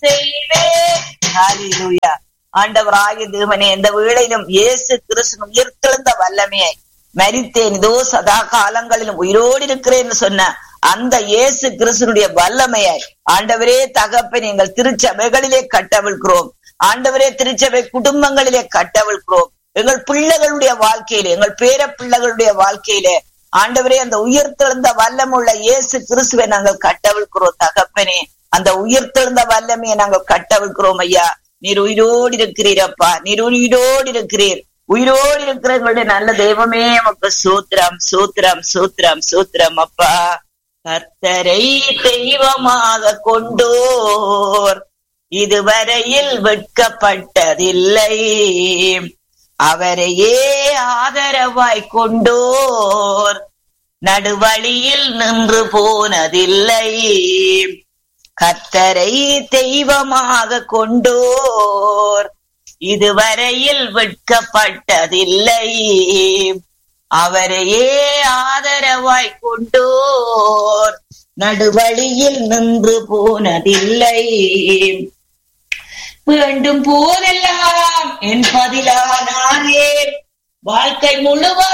செய்வேன் ஹalleluya ஆண்டவராகிய தேவனே இந்த வேளையிலும் இயேசு கிறிஸ்து உயிர்த்தெழுந்த வல்லமையை மரித்தேன் இதோ சதா காலங்களிலும் உயிரோடு இருக்கிறேன் சொன்ன அந்த இயேசு கிறிஸ்துனுடைய வல்லமையை ஆண்டவரே தகப்பன் எங்கள் திருச்சபைகளிலே கட்டவிழ்கிறோம் ஆண்டவரே திருச்சபை குடும்பங்களிலே கட்டவிழ்கிறோம் எங்கள் பிள்ளைகளுடைய வாழ்க்கையிலே எங்கள் பேர பிள்ளைகளுடைய வாழ்க்கையிலே ஆண்டவரே அந்த உயிர்த்தெழுந்த வல்லமுள்ள இயேசு கிறிஸ்துவை நாங்கள் கட்டவிழ்கிறோம் தகப்பனே அந்த உயிர்த்தெழுந்த வல்லமையை நாங்கள் கட்டவிழ்கிறோம் ஐயா நீர் உயிரோடு இருக்கிறீரப்பா நீர் உயிரோடு இருக்கிறீர் உயிரோடு இருக்கிற எங்களுடைய நல்ல தெய்வமே உமக்கு சூத்திரம் சூத்திரம் சூத்திரம் சூத்திரம் அப்பா கர்த்தரை தெய்வமாக கொண்டோர் இதுவரையில் வெட்கப்பட்டதில்லை அவரையே ஆதரவாய் கொண்டோர் நடுவழியில் நின்று போனதில்லை கர்த்தரை தெய்வமாக கொண்டோர் இதுவரையில் வெட்கப்பட்டதில்லை அவரையே ஆதரவாய் கொண்டோர் நடுவழியில் நின்று போனதில்லை வேண்டும் போதெல்லாம் என் பதிலானாரே வாழ்க்கை முழுவதும்